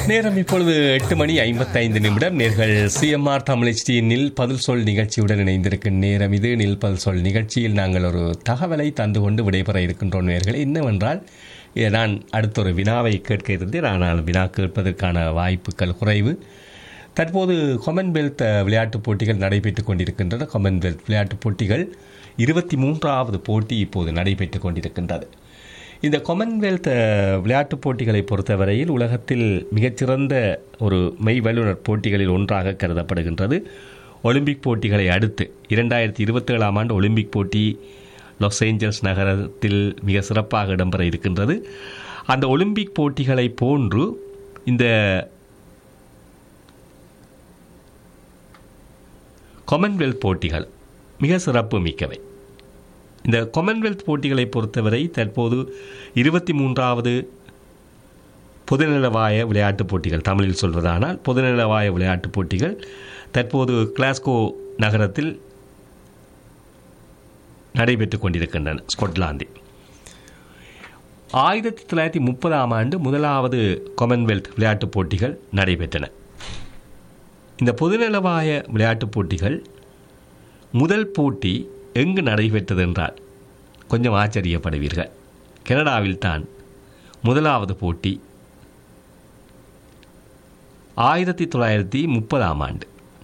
நேரம் இப்பொழுது எட்டு மணி ஐம்பத்தைந்து நிமிடம் நேர்கள் சிஎம்ஆர் தமிழ் நில் பதில் சொல் நிகழ்ச்சியுடன் இணைந்திருக்கும் நேரம் இது நில் பதில் சொல் நிகழ்ச்சியில் நாங்கள் ஒரு தகவலை தந்து கொண்டு விடைபெற இருக்கின்றோம் நேர்கள் என்னவென்றால் ஏ, நான் அடுத்த ஒரு வினாவை கேட்க இருந்தேன் ஆனால் வினா கேட்பதற்கான வாய்ப்புகள் குறைவு தற்போது காமன்வெல்த் அஹ், விளையாட்டுப் போட்டிகள் நடைபெற்றுக் கொண்டிருக்கின்றன காமன்வெல்த் விளையாட்டுப் போட்டிகள் இருபத்தி மூன்றாவது போட்டி இப்போது நடைபெற்றுக் கொண்டிருக்கின்றது இந்த காமன்வெல்த் அஹ், விளையாட்டுப் போட்டிகளை பொறுத்தவரையில் உலகத்தில் மிகச்சிறந்த ஒரு மெய் வல்லுநர் போட்டிகளில் ஒன்றாக கருதப்படுகின்றது ஒலிம்பிக் போட்டிகளை அடுத்து இரண்டாயிரத்தி இருபத்தேழாம் ஆண்டு ஒலிம்பிக் போட்டி லாஸ் ஏஞ்சல்ஸ் நகரத்தில் மிக சிறப்பாக இடம்பெற இருக்கின்றது அந்த ஒலிம்பிக் போட்டிகளை போன்று இந்த காமன்வெல்த் போட்டிகள் மிக சிறப்பு மிக்கவை இந்த காமன்வெல்த் போட்டிகளை பொறுத்தவரை தற்போது இருபத்தி மூன்றாவது பொதுநலவாய விளையாட்டுப் போட்டிகள் தமிழில் சொல்வதானால் பொதுநலவாய விளையாட்டுப் போட்டிகள் தற்போது கிளாஸ்கோ நகரத்தில் நடைபெற்றுக் கொண்டிருக்கின்றன ஸ்கொட்லாந்தில் ஆயிரத்தி தொள்ளாயிரத்தி முப்பதாம் ஆண்டு முதலாவது காமன்வெல்த் விளையாட்டுப் போட்டிகள் நடைபெற்றன இந்த பொதுநலவாய விளையாட்டுப் போட்டிகள் முதல் போட்டி எங்கு நடைபெற்றது என்றால் கொஞ்சம் ஆச்சரியப்படுவீர்கள் கனடாவில் தான் முதலாவது போட்டி ஆயிரத்தி தொள்ளாயிரத்தி முப்பதாம் ஆண்டு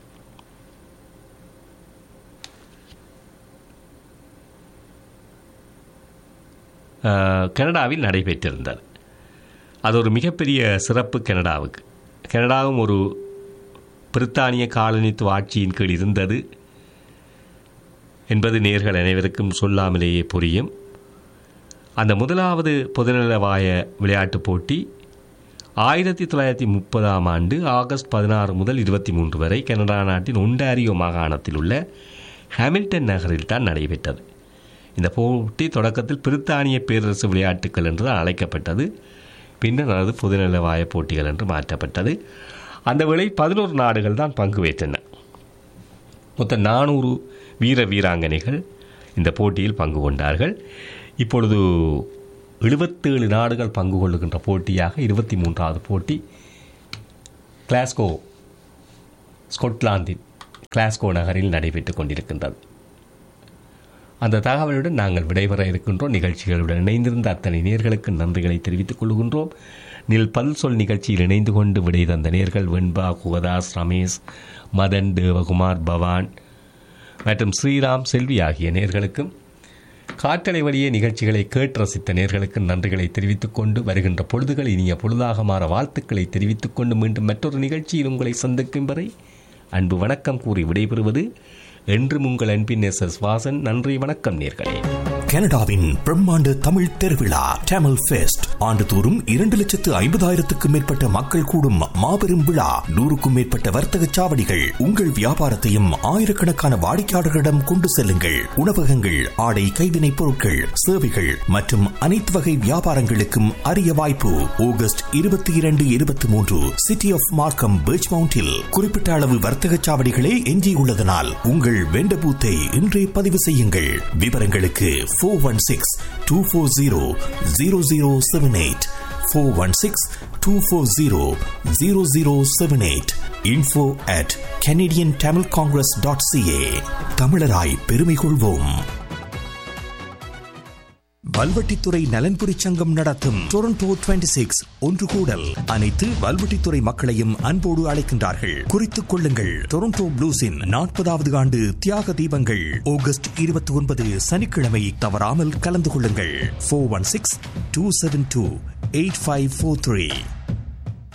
அஹ், கனடாவில் நடைபெற்றிருந்தது அது ஒரு மிகப்பெரிய சிறப்பு கனடாவுக்கு கனடாவும் ஒரு பிரித்தானிய காலனித்துவ ஆட்சியின் கீழ் இருந்தது என்பது நேர்கள் அனைவருக்கும் சொல்லாமலேயே புரியும் அந்த முதலாவது பொதுநலவாய விளையாட்டுப் போட்டி ஆயிரத்தி தொள்ளாயிரத்தி முப்பதாம் ஆண்டு ஆகஸ்ட் பதினாறு முதல் இருபத்தி மூன்று வரை கனடா நாட்டின் ஒன்டாரியோ மாகாணத்தில் உள்ள ஹாமில்டன் நகரில் தான் நடைபெற்றது இந்த போட்டி தொடக்கத்தில் பிரித்தானிய பேரரசு விளையாட்டுகள் என்று தான் அழைக்கப்பட்டது பின்னர் அது பொதுநலவாய போட்டிகள் என்று மாற்றப்பட்டது அந்த வேளை பதினோரு நாடுகள் தான் பங்கு பெற்றன மொத்தம் நானூறு வீர வீராங்கனைகள் இந்த போட்டியில் பங்கு கொண்டார்கள் இப்பொழுது எழுபத்தேழு நாடுகள் பங்கு கொள்ளுகின்ற போட்டியாக இருபத்தி மூன்றாவது போட்டி கிளாஸ்கோ ஸ்கொட்லாந்தின் கிளாஸ்கோ நகரில் நடைபெற்றுக் கொண்டிருக்கின்றது அந்த தகவலுடன் நாங்கள் விடைபெற இருக்கின்றோம் நிகழ்ச்சிகளுடன் இணைந்திருந்த அத்தனை நேர்களுக்கு நன்றிகளை தெரிவித்துக் கொள்கின்றோம் நில் பல் சொல் நிகழ்ச்சியில் இணைந்து கொண்டு விடை தந்த நேர்கள் வெண்பா குகதாஸ் ரமேஷ் மதன் தேவகுமார் பவான் மற்றும் ஸ்ரீராம் செல்வி ஆகிய நேர்களுக்கும் காற்றலை வழியே நிகழ்ச்சிகளை கேட்டு ரசித்த நேர்களுக்கு நன்றிகளை தெரிவித்துக் கொண்டு வருகின்ற பொழுதுகள் இனிய பொழுதாக மாற வாழ்த்துக்களை தெரிவித்துக் கொண்டு மீண்டும் மற்றொரு நிகழ்ச்சியில் உங்களை சந்திக்கும் வரை அன்பு வணக்கம் கூறி விடைபெறுவது என்றும் உங்கள் அன்பின் எஸ் எஸ் வாசன் நன்றி வணக்கம் நேர்களே கனடாவின் பிரம்மாண்ட தமிழ் திருவிழா டேமல் ஃபெஸ்ட் ஆண்டுதோறும் இரண்டு லட்சத்து ஐம்பதாயிரத்துக்கும் மேற்பட்ட மக்கள் கூடும் மாபெரும் விழா நூறுக்கும் மேற்பட்ட வர்த்தக சாவடிகள் உங்கள் வியாபாரத்தையும் ஆயிரக்கணக்கான வாடிக்கையாளர்களிடம் கொண்டு செல்லுங்கள் உணவகங்கள் ஆடை கைவினைப் பொருட்கள் சேவைகள் மற்றும் அனைத்து வகை வியாபாரங்களுக்கும் அரிய வாய்ப்பு ஆகஸ்ட் இருபத்தி இரண்டு இருபத்தி மூன்று சிட்டி ஆஃப் மார்க்கம் பீச் மவுண்டில் குறிப்பிட்ட அளவு வர்த்தக சாவடிகளே எஞ்சியுள்ளதனால் உங்கள் வெண்ட பூத்தை இன்றே பதிவு செய்யுங்கள் விவரங்களுக்கு four one six two four zero zero zero seven eight four one six two four zero zero zero seven eight info at Canadian Tamil Congress dot CA தமிழராய் பெருமை கொள்வோம் வல்வெட்டித்துறை நலன்புரி சங்கம் நடத்தும் டொரண்டோ 26 சிக்ஸ் ஒன்று கூடல் அனைத்து வல்வெட்டித்துறை மக்களையும் அன்போடு அழைக்கின்றார்கள் குறித்துக் கொள்ளுங்கள் டொரண்டோ ப்ளூஸின் நாற்பதாவது ஆண்டு தியாக தீபங்கள் ஆகஸ்ட் இருபத்தி ஒன்பது சனிக்கிழமை தவறாமல் கலந்து கொள்ளுங்கள் four one six two seven two eight five four three